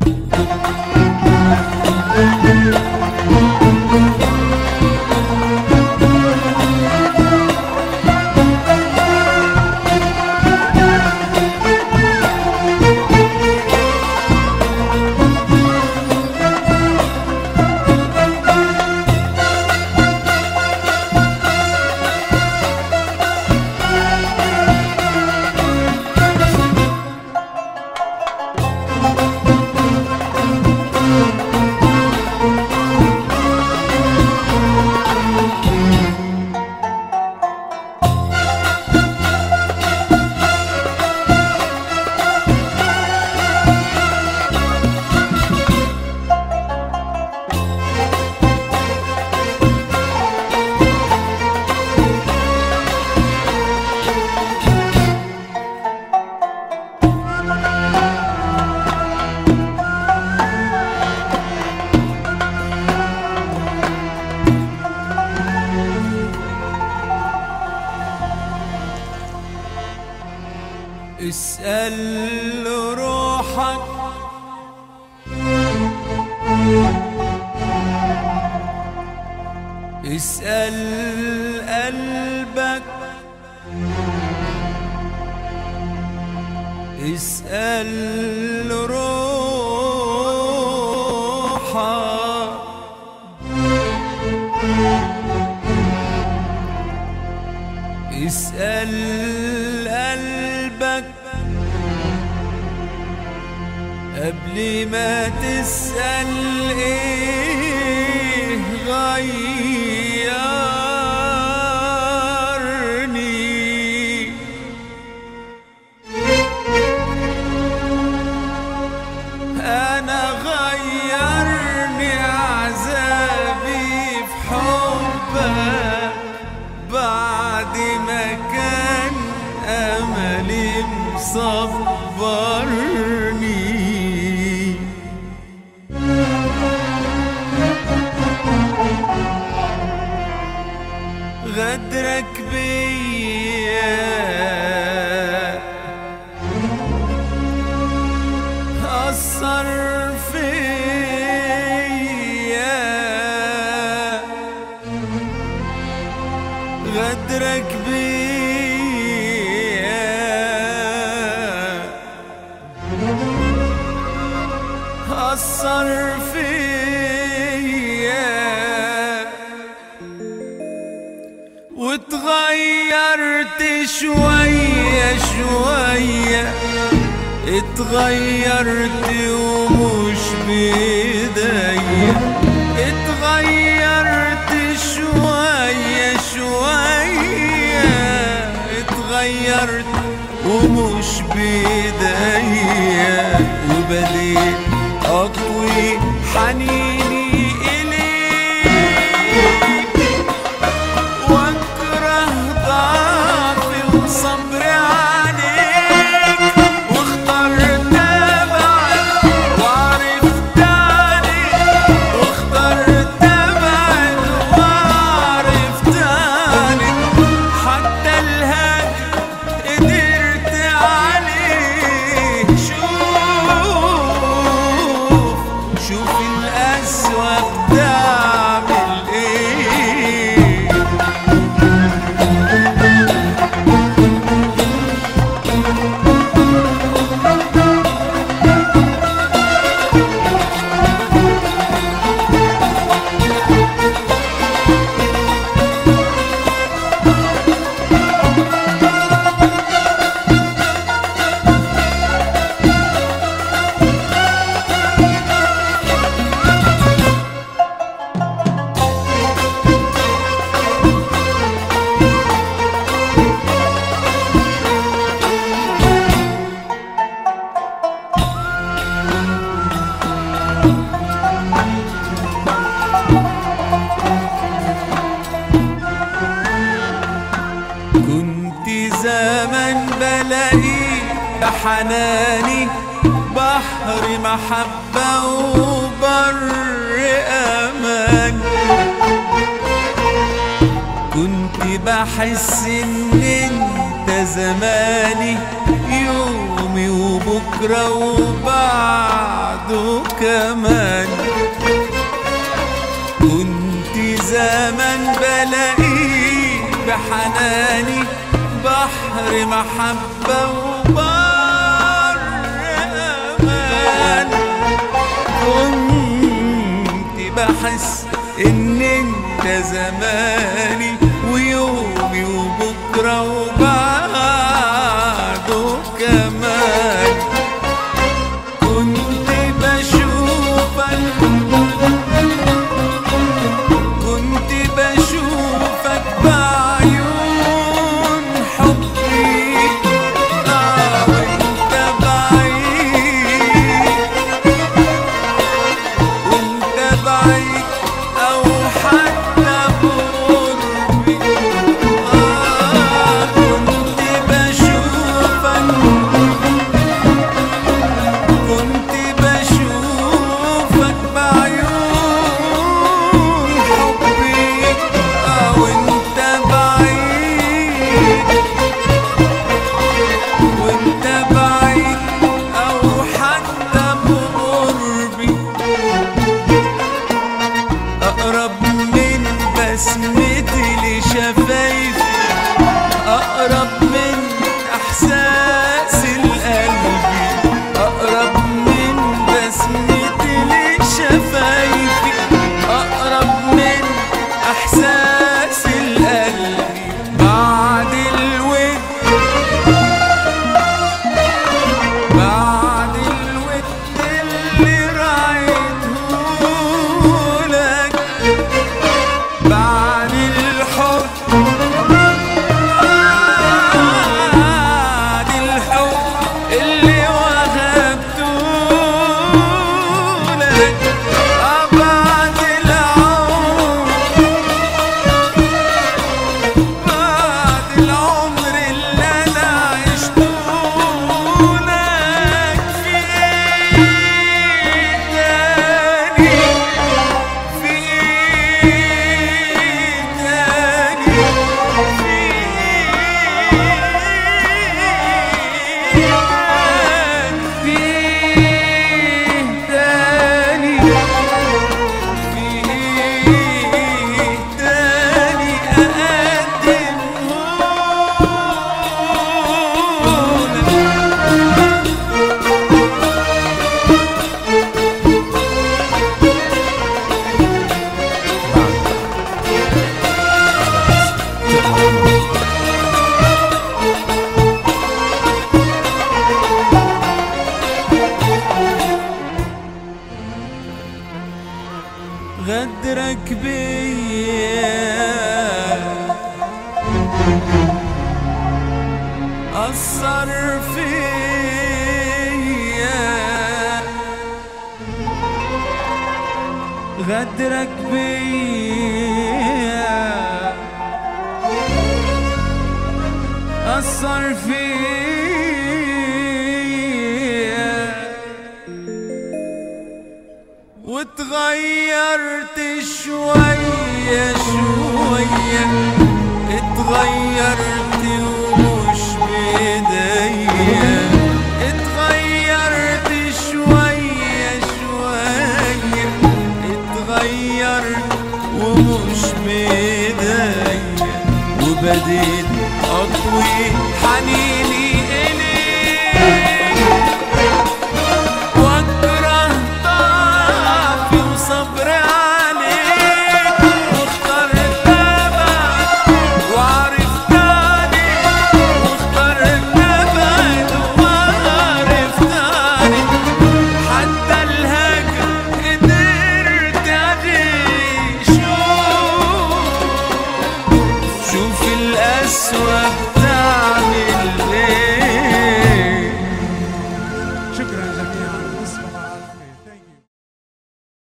اسأل روحك اسأل قلبك اسأل روحك اسأل قلبك قبل ما تسأل ايه غيرني انا غيرني عذابي في حبك بعد ما كان املي مصبرني غدرك بيا أثر فيا غدرك بيا أثر فيا وتغيرت شوية شوية اتغيرت ومش بيديا اتغيرت شوية شوية اتغيرت ومش بيديا وبديت اطوي حنيني اليك واكره ضعفي وصبري عليك واخترت ابعد وعرفت عليك واخترت ابعد وعرفت عليك حتى الهجر قدرت عليه شوف شوف الأسوأ بتعمل ايه كنت زمان بلاقي بحناني بحر محبة وبر أمان كنت بحس إن أنت زماني يومي وبكرة وبعده كمان كنت زمان بلاقيه بحناني بحر محبة وبر أمان كنت بحس إن أنت زماني ويومي وبكرة وبعده كمان كنت بشوفك كنت بشوفك بعيون حبي آه وانت بعيد وانت بعيد او حتى بقربي آه كنت بشوفك كنت بشوفك بعيون حبي آه وانت بعيد وانت بعيد او حتى بقربي اقرب من بسمتي لشفايفي اقرب من احساس القلب اقرب من بسمتي لشفايفي اقرب من احساس القلب بعد الود بعد الود اللي راعيتهولك بعد الحب بعد الحب اللي وهبتهولك آه بعد العمر بعد العمر اللي انا عشتهولك في ايه تاني في ايه تاني في ايه تاني في ايه تاني اقدمهولك غدرك بيا أثر فيا غدرك بيا أثر فيا واتغيرت شوية شوية اتغيرت ومش بإيديا اتغيرت شوية شوية اتغيرت ومش بإيديا وبديت أطوي حنين